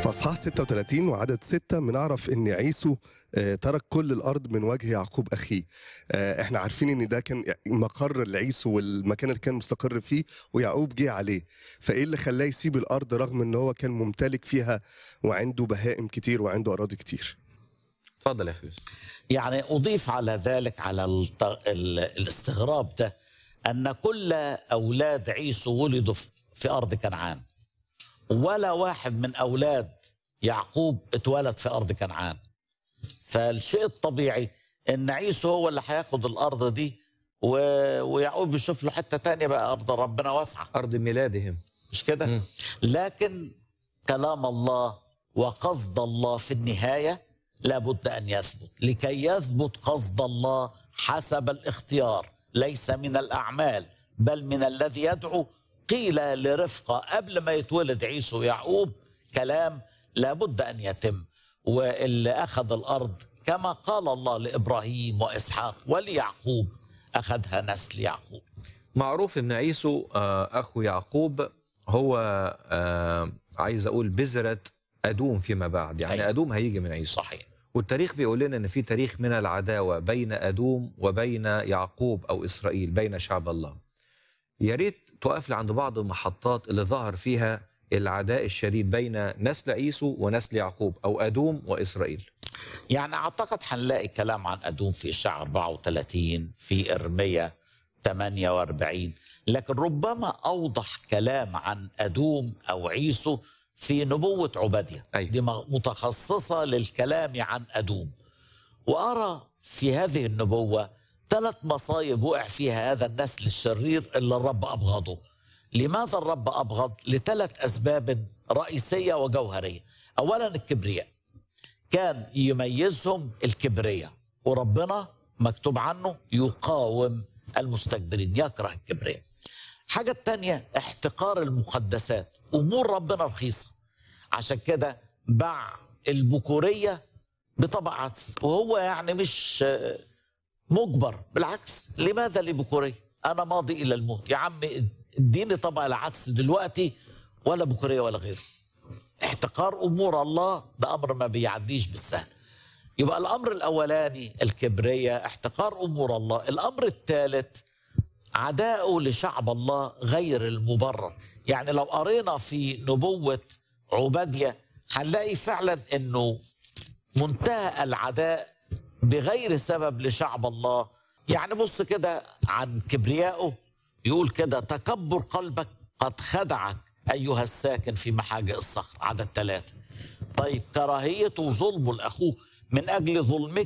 في اصحاح 36 وعدد 6 بنعرف ان عيسو آه، ترك كل الارض من وجه يعقوب اخيه آه، احنا عارفين ان ده كان مقر لعيسو والمكان اللي كان مستقر فيه ويعقوب جه عليه فايه اللي خلاه يسيب الارض رغم ان هو كان ممتلك فيها وعنده بهائم كتير وعنده اراضي كتير اتفضل يا اخي يوسف يعني أضيف على ذلك على الت... ال... الاستغراب ده أن كل أولاد عيسو ولدوا في- في أرض كنعان ولا واحد من أولاد يعقوب اتولد في أرض كنعان فالشيء الطبيعي أن عيسو هو اللي هياخد الأرض دي و... ويعقوب يشوف له حتة تانية بقى أرض ربنا واسعة ارض ميلادهم مش كده لكن كلام الله وقصد الله في النهاية لابد أن يثبت لكي يثبت قصد الله حسب الاختيار ليس من الأعمال بل من الذي يدعو قيل لرفقة قبل ما يتولد عيسو ويعقوب كلام لابد أن يتم واللي أخذ الأرض كما قال الله لإبراهيم وإسحاق وليعقوب أخذها نسل يعقوب معروف ان عيسو آه، اخو يعقوب هو آه، عايز اقول بذره ادوم فيما بعد يعني أيوة. ادوم هيجي من عيسو صحيح والتاريخ بيقول لنا ان في تاريخ من العداوه بين ادوم وبين يعقوب او اسرائيل بين شعب الله يا ريت تقف لي عند بعض المحطات اللي ظهر فيها العداء الشديد بين نسل عيسو ونسل يعقوب او ادوم واسرائيل يعني اعتقد هنلاقي كلام عن ادوم في اشعياء 34 في ارميا 48 لكن ربما اوضح كلام عن ادوم او عيسو في نبوه عباديه أيوة. دي متخصصه للكلام عن ادوم وارى في هذه النبوه ثلاث مصايب وقع فيها هذا النسل الشرير اللي الرب ابغضه لماذا الرب ابغض لثلاث اسباب رئيسيه وجوهريه اولا الكبرياء كان يميزهم الكبرياء وربنا مكتوب عنه يقاوم المستكبرين يكره الكبرياء حاجة التانية احتقار المقدسات أمور ربنا رخيصة عشان كده باع البكورية بطبق عدس وهو يعني مش آه، مجبر بالعكس لماذا لي بكورية أنا ماضي إلى الموت يا عم اديني طبق العدس دلوقتي ولا بكورية ولا غيره احتقار امور الله ده امر ما بيعديش بالسهل يبقى الامر الاولاني الكبرياء احتقار امور الله الامر الثالث عداؤه لشعب الله غير المبرر يعني لو قرينا في نبوه عباديه هنلاقي فعلا انه منتهى العداء بغير سبب لشعب الله يعني بص كده عن كبريائه يقول كده تكبر قلبك قد خدعك أيها الساكن في محاجئ الصخر عدد ثلاثة طيب كراهيته وظلمه لأخوه من أجل ظلمك